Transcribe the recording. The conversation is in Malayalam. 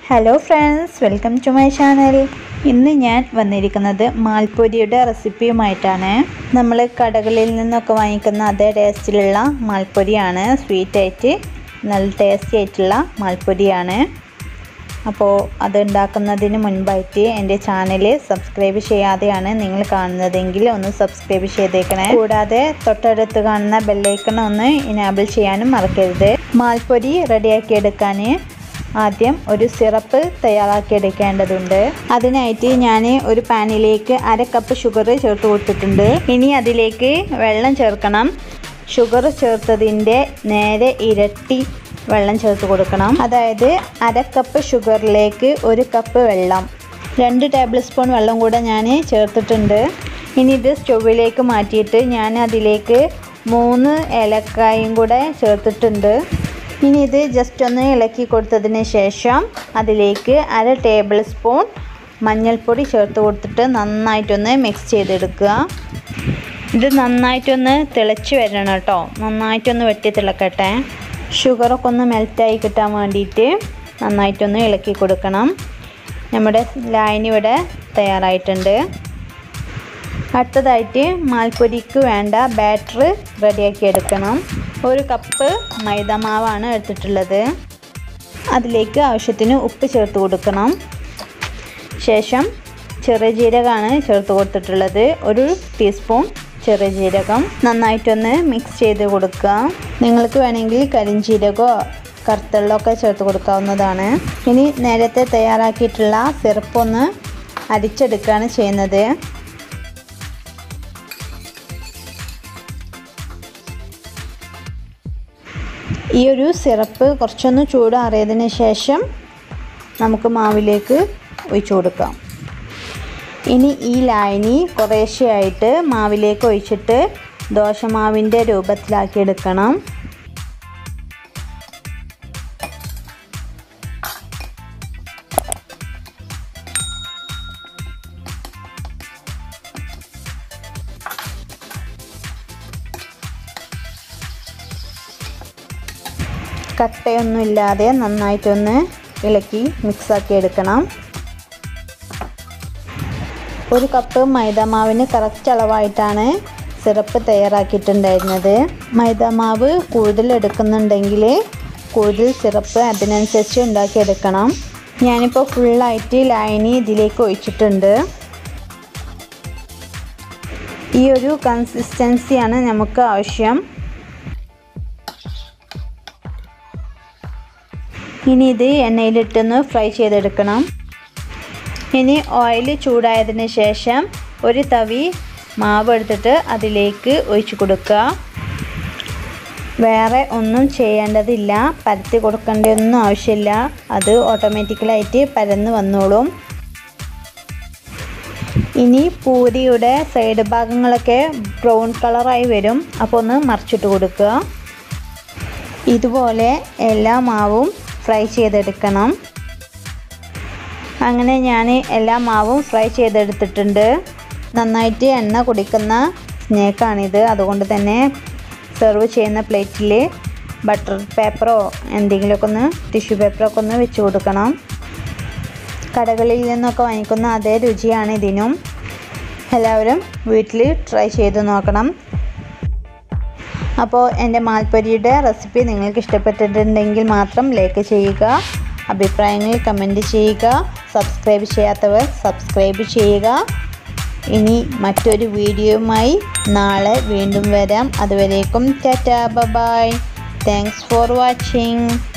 hello friends welcome to my channel ഇന്ന് ഞാൻ വന്നിരിക്കുന്നത് മാൽപ്പൊരിയുടെ റെസിപ്പിയുമായിട്ടാണ് നമ്മൾ കടകളിൽ നിന്നൊക്കെ വാങ്ങിക്കുന്ന അതേ ടേസ്റ്റിലുള്ള മാൽപ്പൊരിയാണ് സ്വീറ്റായിട്ട് നല്ല ടേസ്റ്റി ആയിട്ടുള്ള മാൽപ്പൊരിയാണ് അപ്പോൾ അത് ഉണ്ടാക്കുന്നതിന് മുൻപായിട്ട് എൻ്റെ ചാനൽ സബ്സ്ക്രൈബ് ചെയ്യാതെയാണ് നിങ്ങൾ കാണുന്നതെങ്കിൽ ഒന്ന് സബ്സ്ക്രൈബ് ചെയ്തേക്കണേ കൂടാതെ തൊട്ടടുത്ത് കാണുന്ന ബെല്ലൈക്കൺ ഒന്ന് ഇനാബിൾ ചെയ്യാനും മറക്കരുത് മാൽപ്പൊരി റെഡിയാക്കി എടുക്കാൻ ആദ്യം ഒരു സിറപ്പ് തയ്യാറാക്കി എടുക്കേണ്ടതുണ്ട് അതിനായിട്ട് ഞാൻ ഒരു പാനിലേക്ക് അര കപ്പ് ഷുഗർ ചേർത്ത് കൊടുത്തിട്ടുണ്ട് ഇനി അതിലേക്ക് വെള്ളം ചേർക്കണം ഷുഗർ ചേർത്തതിൻ്റെ നേരെ ഇരട്ടി വെള്ളം ചേർത്ത് കൊടുക്കണം അതായത് അര കപ്പ് ഷുഗറിലേക്ക് ഒരു കപ്പ് വെള്ളം രണ്ട് ടേബിൾ സ്പൂൺ വെള്ളം കൂടെ ഞാൻ ചേർത്തിട്ടുണ്ട് ഇനി ഇത് സ്റ്റൗവിലേക്ക് മാറ്റിയിട്ട് ഞാൻ അതിലേക്ക് മൂന്ന് ഏലക്കായും കൂടെ ചേർത്തിട്ടുണ്ട് ഇനി ഇത് ജസ്റ്റ് ഒന്ന് ഇളക്കി കൊടുത്തതിന് ശേഷം അതിലേക്ക് അര ടേബിൾ സ്പൂൺ മഞ്ഞൾപ്പൊടി ചേർത്ത് കൊടുത്തിട്ട് നന്നായിട്ടൊന്ന് മിക്സ് ചെയ്തെടുക്കുക ഇത് നന്നായിട്ടൊന്ന് തിളച്ച് വരണം കേട്ടോ നന്നായിട്ടൊന്ന് വെട്ടി തിളക്കട്ടെ ഷുഗറൊക്കെ ഒന്ന് മെൽറ്റായി കിട്ടാൻ വേണ്ടിയിട്ട് നന്നായിട്ടൊന്ന് ഇളക്കി കൊടുക്കണം നമ്മുടെ ലായനി ഇവിടെ തയ്യാറായിട്ടുണ്ട് അടുത്തതായിട്ട് മാൽപ്പൊരിക്ക് വേണ്ട ബാറ്റർ റെഡിയാക്കി എടുക്കണം ഒരു കപ്പ് മൈദമാവാണ് എടുത്തിട്ടുള്ളത് അതിലേക്ക് ആവശ്യത്തിന് ഉപ്പ് ചേർത്ത് കൊടുക്കണം ശേഷം ചെറിയ ജീരകമാണ് ചേർത്ത് കൊടുത്തിട്ടുള്ളത് ഒരു ടീസ്പൂൺ ചെറിയ ജീരകം നന്നായിട്ടൊന്ന് മിക്സ് ചെയ്ത് കൊടുക്കുക നിങ്ങൾക്ക് വേണമെങ്കിൽ കരിഞ്ചീരകമോ കറുത്തള്ളൊക്കെ ചേർത്ത് കൊടുക്കാവുന്നതാണ് ഇനി നേരത്തെ തയ്യാറാക്കിയിട്ടുള്ള സിറപ്പ് ഒന്ന് അരിച്ചെടുക്കുകയാണ് ചെയ്യുന്നത് ഈ ഒരു സിറപ്പ് കുറച്ചൊന്ന് ചൂടാറിയതിന് ശേഷം നമുക്ക് മാവിലേക്ക് ഒഴിച്ചു കൊടുക്കാം ഇനി ഈ ലായനി കുറേശ്ശെയായിട്ട് മാവിലേക്ക് ഒഴിച്ചിട്ട് ദോശമാവിൻ്റെ രൂപത്തിലാക്കി എടുക്കണം കട്ടയൊന്നുമില്ലാതെ നന്നായിട്ടൊന്ന് ഇളക്കി മിക്സാക്കി എടുക്കണം ഒരു കപ്പ് മൈദമാവിന് കറക്റ്റ് അളവായിട്ടാണ് സിറപ്പ് തയ്യാറാക്കിയിട്ടുണ്ടായിരുന്നത് മൈദമാവ് കൂടുതൽ എടുക്കുന്നുണ്ടെങ്കിൽ കൂടുതൽ സിറപ്പ് അതിനനുസരിച്ച് ഉണ്ടാക്കിയെടുക്കണം ഞാനിപ്പോൾ ഫുള്ളായിട്ട് ലായനി ഇതിലേക്ക് ഒഴിച്ചിട്ടുണ്ട് ഈ ഒരു കൺസിസ്റ്റൻസിയാണ് നമുക്ക് ആവശ്യം ഇനി ഇത് എണ്ണയിലിട്ടൊന്ന് ഫ്രൈ ചെയ്തെടുക്കണം ഇനി ഓയിൽ ചൂടായതിന് ശേഷം ഒരു തവി മാവ് എടുത്തിട്ട് അതിലേക്ക് ഒഴിച്ചു കൊടുക്കുക വേറെ ഒന്നും ചെയ്യേണ്ടതില്ല പരത്തി കൊടുക്കേണ്ടതൊന്നും ആവശ്യമില്ല അത് ഓട്ടോമാറ്റിക്കലായിട്ട് പരന്ന് വന്നോളും ഇനി പൂരിയുടെ സൈഡ് ഭാഗങ്ങളൊക്കെ ബ്രൗൺ കളറായി വരും അപ്പോൾ ഒന്ന് മറിച്ചിട്ട് കൊടുക്കുക ഇതുപോലെ എല്ലാ മാവും ഫ്രൈ ചെയ്തെടുക്കണം അങ്ങനെ ഞാൻ എല്ലാ മാവും ഫ്രൈ ചെയ്തെടുത്തിട്ടുണ്ട് നന്നായിട്ട് എണ്ണ കുടിക്കുന്ന സ്നേക്കാണിത് അതുകൊണ്ട് തന്നെ സെർവ് ചെയ്യുന്ന പ്ലേറ്റിൽ ബട്ടർ പേപ്പറോ എന്തെങ്കിലുമൊക്കെ ഒന്ന് ടിഷ്യൂ പേപ്പറൊക്കെ ഒന്ന് വെച്ച് കൊടുക്കണം കടകളിൽ നിന്നൊക്കെ വാങ്ങിക്കുന്ന അതേ രുചിയാണ് ഇതിനും എല്ലാവരും വീട്ടിൽ ട്രൈ ചെയ്ത് നോക്കണം അപ്പോൾ എൻ്റെ മാൽപ്പൊരിയുടെ റെസിപ്പി നിങ്ങൾക്ക് ഇഷ്ടപ്പെട്ടിട്ടുണ്ടെങ്കിൽ മാത്രം ലൈക്ക് ചെയ്യുക അഭിപ്രായങ്ങൾ കമൻറ്റ് ചെയ്യുക സബ്സ്ക്രൈബ് ചെയ്യാത്തവർ സബ്സ്ക്രൈബ് ചെയ്യുക ഇനി മറ്റൊരു വീഡിയോയുമായി നാളെ വീണ്ടും വരാം അതുവരേക്കും tata bye thanks for watching